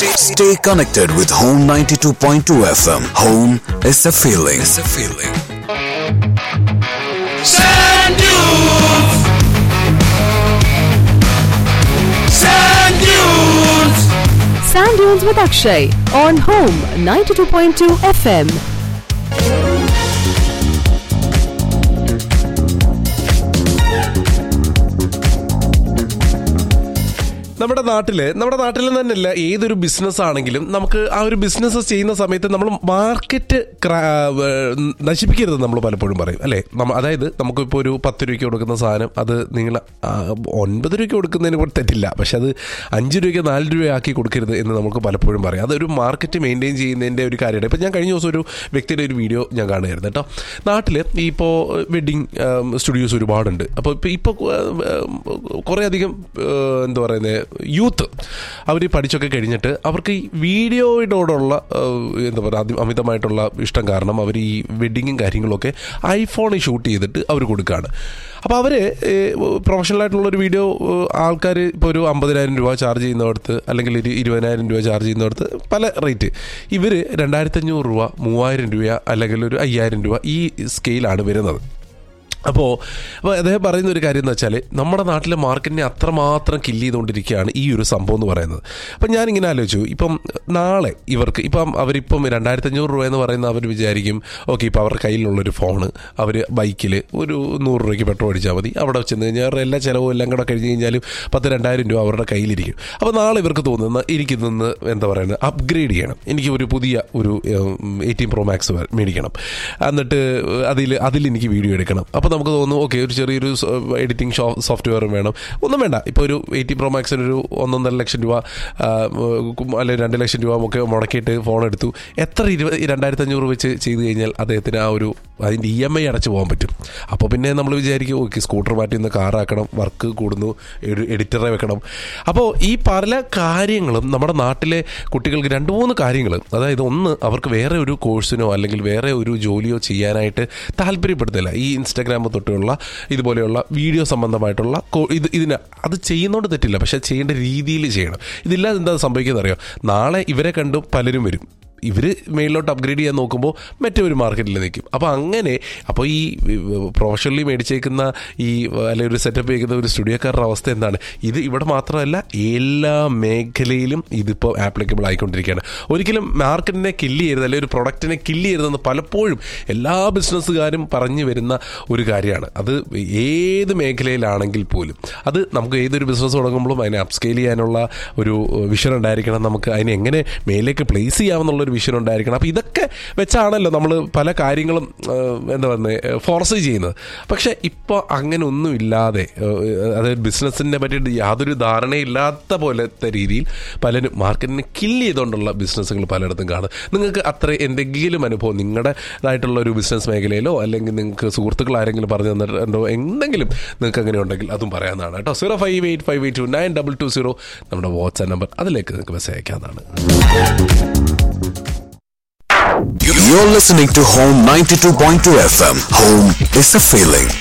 Stay, stay connected with Home 92.2 FM. Home is a feeling. Is a feeling. Sand dunes. Sand dunes. Sand Dunes with Akshay on Home 92.2 FM. നമ്മുടെ നാട്ടില് നമ്മുടെ നാട്ടിൽ തന്നെയല്ല ഏതൊരു business ആണെങ്കിലും നമുക്ക് ആ ഒരു ബിസിനസ് ചെയ്യുന്ന സമയത്ത് നമ്മൾ മാർക്കറ്റ് നശിപ്പിക്കരുത് നമ്മൾ പലപ്പോഴും പറയും അല്ലേ നമ്മ അതായത് നമുക്കിപ്പോൾ ഒരു പത്ത് രൂപയ്ക്ക് കൊടുക്കുന്ന സാധനം അത് നിങ്ങൾ ആ, ഒൻപത് രൂപയ്ക്ക് കൊടുക്കുന്നതിന് കൂടെ തെറ്റില്ല പക്ഷെ അത് അഞ്ച് രൂപയ്ക്ക് നാല് രൂപയാക്കി കൊടുക്കരുത് എന്ന് നമുക്ക് പലപ്പോഴും പറയാം അതൊരു മാർക്കറ്റ് മെയിൻറ്റെയിൻ ചെയ്യുന്നതിൻ്റെ ഒരു കാര്യമാണ് ഇപ്പം ഞാൻ കഴിഞ്ഞ ദിവസം ഒരു വ്യക്തിയുടെ ഒരു വീഡിയോ ഞാൻ കാണുമായിരുന്നു കേട്ടോ നാട്ടിൽ ഈ ഇപ്പോൾ വെഡ്ഡിങ് സ്റ്റുഡിയോസ് ഒരുപാടുണ്ട് അപ്പോൾ ഇപ്പോൾ ഇപ്പോൾ കുറേ അധികം ഏഹ്, എന്താ പറയുന്നത് യൂത്ത് അവർ പഠിച്ചൊക്കെ കഴിഞ്ഞിട്ട് അവർക്ക് ഈ വീഡിയോയോടുള്ള ഏഹ്, എന്താ പറയുക അതി- അമിതമായിട്ടുള്ള ഇഷ്ടം കാരണം അവർ ഈ വെഡ്ഡിങ്ങും കാര്യങ്ങളൊക്കെ ഐഫോണിൽ ഷൂട്ട് ചെയ്തിട്ട് അവർ കൊടുക്കുകയാണ് അപ്പോൾ അവർ പ്രൊഫഷണൽ ഒരു വീഡിയോ ആൾക്കാർ ഇപ്പോൾ ഒരു അമ്പതിനായിരം രൂപ ചാർജ് ചെയ്യുന്നിടത്ത് അല്ലെങ്കിൽ ഒരു ഇരുപതിനായിരം രൂപ ചാർജ് ചെയ്യുന്നിടത്ത് പല റേറ്റ് ഇവർ രണ്ടായിരത്തഞ്ഞൂറ് രൂപ മൂവായിരം രൂപ അല്ലെങ്കിൽ ഒരു അയ്യായിരം രൂപ ഈ സ്കെയിലാണ് വരുന്നത് അപ്പോൾ അപ്പോൾ അദ്ദേഹം പറയുന്ന ഒരു കാര്യം എന്ന് വെച്ചാൽ നമ്മുടെ നാട്ടിലെ മാർക്കറ്റിനെ അത്രമാത്രം കില്ല് ചെയ്തുകൊണ്ടിരിക്കുകയാണ് ഈ ഒരു സംഭവം എന്ന് പറയുന്നത് അപ്പം ഞാനിങ്ങനെ ആലോചിച്ചു ഇപ്പം നാളെ ഇവർക്ക് ഇപ്പം അവരിപ്പം രണ്ടായിരത്തഞ്ഞൂറ് രൂപ എന്ന് പറയുന്ന അവർ വിചാരിക്കും ഓക്കെ ഇപ്പോൾ അവരുടെ കയ്യിലുള്ളൊരു ഫോണ് അവർ ബൈക്കിൽ ഒരു നൂറ് രൂപയ്ക്ക് പെട്രോൾ അടിച്ചാൽ മതി അവിടെ ചെന്ന് കഴിഞ്ഞാൽ അവരുടെ എല്ലാ ചിലവും എല്ലാം കൂടെ കഴിഞ്ഞ് കഴിഞ്ഞാലും പത്ത് രണ്ടായിരം രൂപ അവരുടെ കയ്യിലിരിക്കും അപ്പോൾ നാളെ ഇവർക്ക് തോന്നുന്ന എനിക്ക് നിന്ന് എന്താ പറയുന്നത് അപ്ഗ്രേഡ് ചെയ്യണം എനിക്ക് ഒരു പുതിയ ഒരു എയ്റ്റീൻ പ്രോ മാക്സ് മേടിക്കണം എന്നിട്ട് അതിൽ അതിൽ എനിക്ക് വീഡിയോ എടുക്കണം അപ്പോൾ നമുക്ക് തോന്നുന്നു ഓക്കെ ഒരു ചെറിയൊരു എഡിറ്റിംഗ് സോഫ്റ്റ്വെയർ വേണം ഒന്നും വേണ്ട ഇപ്പോൾ ഒരു എയ്റ്റീൻ പ്രോ മാക്സിന് ഒരു ഒന്നൊന്നര ലക്ഷം രൂപ ആ, ഉം, അല്ലെങ്കിൽ രണ്ട് ലക്ഷം രൂപ ഒക്കെ മുടക്കിയിട്ട് ഫോൺ എടുത്തു എത്ര ഇരുപത് രണ്ടായിരത്തി അഞ്ഞൂറ് വെച്ച് ചെയ്ത് കഴിഞ്ഞാൽ അദ്ദേഹത്തിന് ആ ഒരു അതിൻ്റെ ഇ എം ഐ അടച്ചു പോകാൻ പറ്റും അപ്പോൾ പിന്നെ നമ്മൾ വിചാരിക്കും ഓക്കെ സ്കൂട്ടർ മാറ്റി ഒന്ന് കാറാക്കണം വർക്ക് കൂടുന്നു ഒരു എഡിറ്ററെ വെക്കണം അപ്പോൾ ഈ പല കാര്യങ്ങളും നമ്മുടെ നാട്ടിലെ കുട്ടികൾക്ക് രണ്ട് മൂന്ന് കാര്യങ്ങൾ അതായത് ഒന്ന് അവർക്ക് വേറെ ഒരു കോഴ്സിനോ അല്ലെങ്കിൽ വേറെ ഒരു ജോലിയോ ചെയ്യാനായിട്ട് താല്പര്യപ്പെടുത്തില്ല ഈ ഇൻസ്റ്റാഗ്രാം തൊട്ടുള്ള ഇതുപോലെയുള്ള വീഡിയോ സംബന്ധമായിട്ടുള്ള കോ- ഇത് ഇതിന് അത് ചെയ്യുന്നോണ്ട് തെറ്റില്ല പക്ഷെ ചെയ്യേണ്ട രീതിയിൽ ചെയ്യണം ഇതില്ലാതെ എന്താ സംഭവിക്കുന്നത് അറിയോ നാളെ ഇവരെ കണ്ടും പലരും വരും ഇവർ മേളിലോട്ട് അപ്ഗ്രേഡ് ചെയ്യാൻ നോക്കുമ്പോൾ മറ്റേ ഒരു മാർക്കറ്റിൽ നിൽക്കും അപ്പോൾ അങ്ങനെ അപ്പോൾ ഈ പ്രൊഫഷണലി മേടിച്ചേക്കുന്ന ഈ അല്ലെങ്കിൽ ഒരു സെറ്റപ്പ് ചെയ്യുന്ന ഒരു സ്റ്റുഡിയോക്കാരുടെ അവസ്ഥ എന്താണ് ഇത് ഇവിടെ മാത്രമല്ല എല്ലാ മേഖലയിലും ഇതിപ്പോൾ ആപ്ലിക്കബിൾ ആയിക്കൊണ്ടിരിക്കുകയാണ് ഒരിക്കലും മാർക്കറ്റിനെ കില്ല് ചെയ്യരുത് അല്ലെങ്കിൽ ഒരു പ്രൊഡക്റ്റിനെ കില്ല് ചെയ്യരുതെന്ന് പലപ്പോഴും എല്ലാ ബിസിനസ്സുകാരും പറഞ്ഞു വരുന്ന ഒരു കാര്യമാണ് അത് ഏത് മേഖലയിലാണെങ്കിൽ പോലും അത് നമുക്ക് ഏതൊരു ബിസിനസ് തുടങ്ങുമ്പോഴും അതിനെ അപ്സ്കെയിൽ ചെയ്യാനുള്ള ഒരു വിഷൻ ഉണ്ടായിരിക്കണം നമുക്ക് അതിനെ എങ്ങനെ മേലേക്ക് പ്ലേസ് ചെയ്യാമെന്നുള്ള ഒരു വിഷൻ ഉണ്ടായിരിക്കണം അപ്പോൾ ഇതൊക്കെ വെച്ചാണല്ലോ നമ്മൾ പല കാര്യങ്ങളും ആ, എന്താ പറയുന്നത് ഫോർസ് ചെയ്യുന്നത് പക്ഷേ ഇപ്പോൾ അങ്ങനെ ഒന്നും ഇല്ലാതെ ആ, അതായത് ബിസിനസ്സിനെ പറ്റിയിട്ട് യാതൊരു ധാരണയില്ലാത്ത പോലത്തെ രീതിയിൽ പലരും മാർക്കറ്റിനെ കില്ല് ചെയ്തുകൊണ്ടുള്ള ബിസിനസ്സുകൾ പലയിടത്തും കാണും നിങ്ങൾക്ക് അത്ര എന്തെങ്കിലും അനുഭവം നിങ്ങളുടേതായിട്ടുള്ള ഒരു ബിസിനസ് മേഖലയിലോ അല്ലെങ്കിൽ നിങ്ങൾക്ക് സുഹൃത്തുക്കൾ ആരെങ്കിലും പറഞ്ഞു തന്നിട്ടുണ്ടോ എന്തെങ്കിലും നിങ്ങൾക്ക് അങ്ങനെ ഉണ്ടെങ്കിൽ അതും പറയാവുന്നതാണ് കേട്ടോ zero five eight five eight two nine double two zero നമ്മുടെ വാട്സ്ആപ്പ് നമ്പർ അതിലേക്ക് നിങ്ങൾക്ക് മെസ്സേജ് അയക്കാവുന്നതാണ് You're listening to Home 92.2 FM. Home is a feeling.